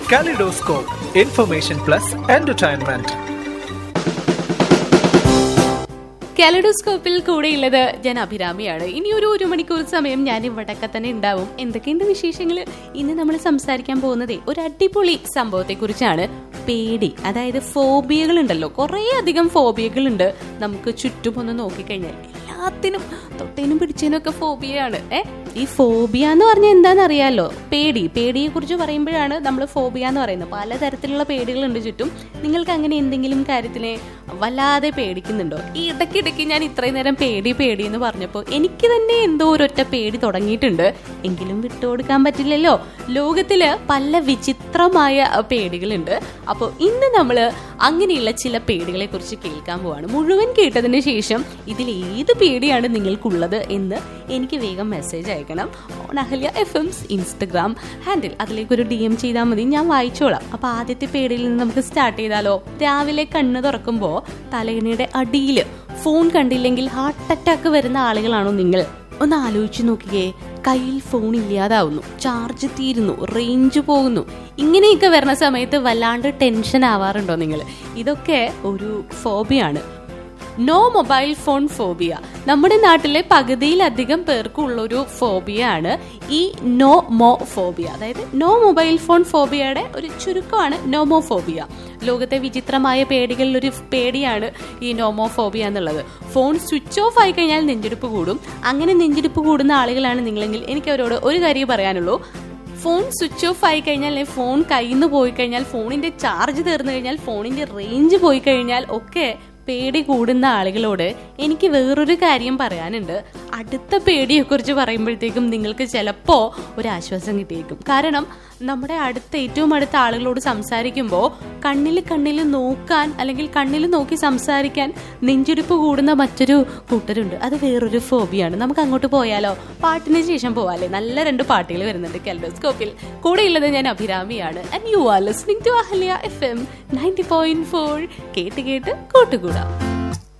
Kaleidoscope, information plus entertainment. കാലഡോസ്കോപ്പിൽ കൂടെയുള്ളത് ഞാൻ അഭിരാമിയാണ് ഇനി ഒരു ഒരു മണിക്കൂർ സമയം ഞാൻ ഇവിടൊക്കെ തന്നെ ഉണ്ടാവും എന്തൊക്കെയുണ്ട് വിശേഷങ്ങൾ ഇന്ന് നമ്മൾ സംസാരിക്കാൻ പോകുന്നത് ഒരു അടിപൊളി സംഭവത്തെ കുറിച്ചാണ് പേടി അതായത് ഫോബിയകൾ ഉണ്ടല്ലോ കുറേ അധികം ഫോബിയകൾ ഉണ്ട് നമുക്ക് ചുറ്റും ഒന്ന് നോക്കിക്കഴിഞ്ഞാൽ എല്ലാത്തിനും തൊട്ടേനും പിടിച്ചതിനും ഒക്കെ ഫോബിയാണ് ഏ ഈ ഫോബിയ എന്ന് പറഞ്ഞാൽ എന്താണെന്ന് അറിയാലോ പേടി പേടിയെ കുറിച്ച് പറയുമ്പോഴാണ് നമ്മൾ ഫോബിയ എന്ന് പറയുന്നത് പലതരത്തിലുള്ള പേടികളുണ്ട് ചുറ്റും നിങ്ങൾക്ക് അങ്ങനെ എന്തെങ്കിലും കാര്യത്തിനെ വല്ലാതെ പേടിക്കുന്നുണ്ടോ ഈ ഇടയ്ക്കിടയ്ക്ക് ഞാൻ ഇത്രയും നേരം പേടി പേടി എന്ന് പറഞ്ഞപ്പോൾ എനിക്ക് തന്നെ എന്തോ ഒരൊറ്റ പേടി തുടങ്ങിയിട്ടുണ്ട് എങ്കിലും വിട്ടുകൊടുക്കാൻ പറ്റില്ലല്ലോ ലോകത്തില് പല വിചിത്രമായ അഹ്, പേടികളുണ്ട് അപ്പോൾ ഇന്ന് നമ്മൾ അങ്ങനെയുള്ള ചില പേടികളെ കുറിച്ച് കേൾക്കാൻ പോവാണ് മുഴുവൻ കേട്ടതിന് ശേഷം ഇതിൽ ഏത് പേടിയാണ് നിങ്ങൾക്കുള്ളത് എന്ന് എനിക്ക് വേഗം മെസ്സേജ് അയക്കണം on Ahalya F M's Instagram handle അതിലേക്ക് ഒരു ഡി എം ചെയ്താൽ മതി ഞാൻ വായിച്ചോളാം അപ്പൊ ആദ്യത്തെ പേടിയിൽ നിന്ന് നമുക്ക് സ്റ്റാർട്ട് ചെയ്താലോ രാവിലെ കണ്ണ് തുറക്കുമ്പോൾ തലയിണയുടെ അടിയിൽ ഫോൺ കണ്ടില്ലെങ്കിൽ ഹാർട്ട് അറ്റാക്ക് വരുന്ന ആളുകളാണോ നിങ്ങൾ ഒന്ന് ആലോചിച്ച് നോക്കിയേ കയ്യിൽ ഫോൺ ഇല്ലാതാവുന്നു ചാർജ് തീരുന്നു റേഞ്ച് പോകുന്നു ഇങ്ങനെയൊക്കെ വരുന്ന സമയത്ത് വല്ലാണ്ട് ടെൻഷൻ ആവാറുണ്ടോ നിങ്ങൾ ഇതൊക്കെ ഒരു ഫോബിയാണ് നോ മൊബൈൽ ഫോൺ ഫോബിയ നമ്മുടെ നാട്ടിലെ പകുതിയിലധികം പേർക്കുള്ള ഒരു ഫോബിയ ആണ് ഈ നോ മോ ഫോബിയ അതായത് നോ മൊബൈൽ ഫോൺ ഫോബിയയുടെ ഒരു ചുരുക്കമാണ് നോമോ ഫോബിയ ലോകത്തെ വിചിത്രമായ പേടികളിൽ ഒരു പേടിയാണ് ഈ നോമോ ഫോബിയ എന്നുള്ളത് ഫോൺ സ്വിച്ച് ഓഫ് ആയി കഴിഞ്ഞാൽ നെഞ്ചെടുപ്പ് കൂടും അങ്ങനെ നെഞ്ചെടുപ്പ് കൂടുന്ന ആളുകളാണ് നിങ്ങളെങ്കിൽ എനിക്ക് അവരോട് ഒരു കാര്യം പറയാനുള്ളൂ ഫോൺ സ്വിച്ച് ഓഫ് ആയി കഴിഞ്ഞാൽ അല്ലെങ്കിൽ ഫോൺ കയ്യിൽ നിന്ന് പോയി കഴിഞ്ഞാൽ ഫോണിന്റെ ചാർജ് തീർന്നു കഴിഞ്ഞാൽ ഫോണിന്റെ റേഞ്ച് പോയി കഴിഞ്ഞാൽ ഒക്കെ പേടി കൂടുന്ന ആളുകളോട് എനിക്ക് വേറൊരു കാര്യം പറയാനുണ്ട് അടുത്ത പേടിയെ കുറിച്ച് പറയുമ്പോഴത്തേക്കും നിങ്ങൾക്ക് ചിലപ്പോ ഒരു ആശ്വാസം കിട്ടിയേക്കും കാരണം നമ്മുടെ അടുത്ത ഏറ്റവും അടുത്ത ആളുകളോട് സംസാരിക്കുമ്പോൾ കണ്ണിൽ കണ്ണിൽ നോക്കാൻ അല്ലെങ്കിൽ കണ്ണിൽ നോക്കി സംസാരിക്കാൻ നെഞ്ചിടിപ്പ് കൂടുന്ന മറ്റൊരു കൂട്ടരുണ്ട് അത് വേറൊരു ഫോബിയാണ് നമുക്ക് അങ്ങോട്ട് പോയാലോ പാട്ടിന് ശേഷം പോവാല്ലേ നല്ല രണ്ട് പാട്ടുകൾ വരുന്നുണ്ട് കെൽഡോസ്കോപ്പിൽ കൂടെയുള്ളത് ഞാൻ അഭിരാമിയാണ് and you are listening to Ahalya F M ninety point four കേട്ട് കേട്ട് കൂട്ടുകൂടാം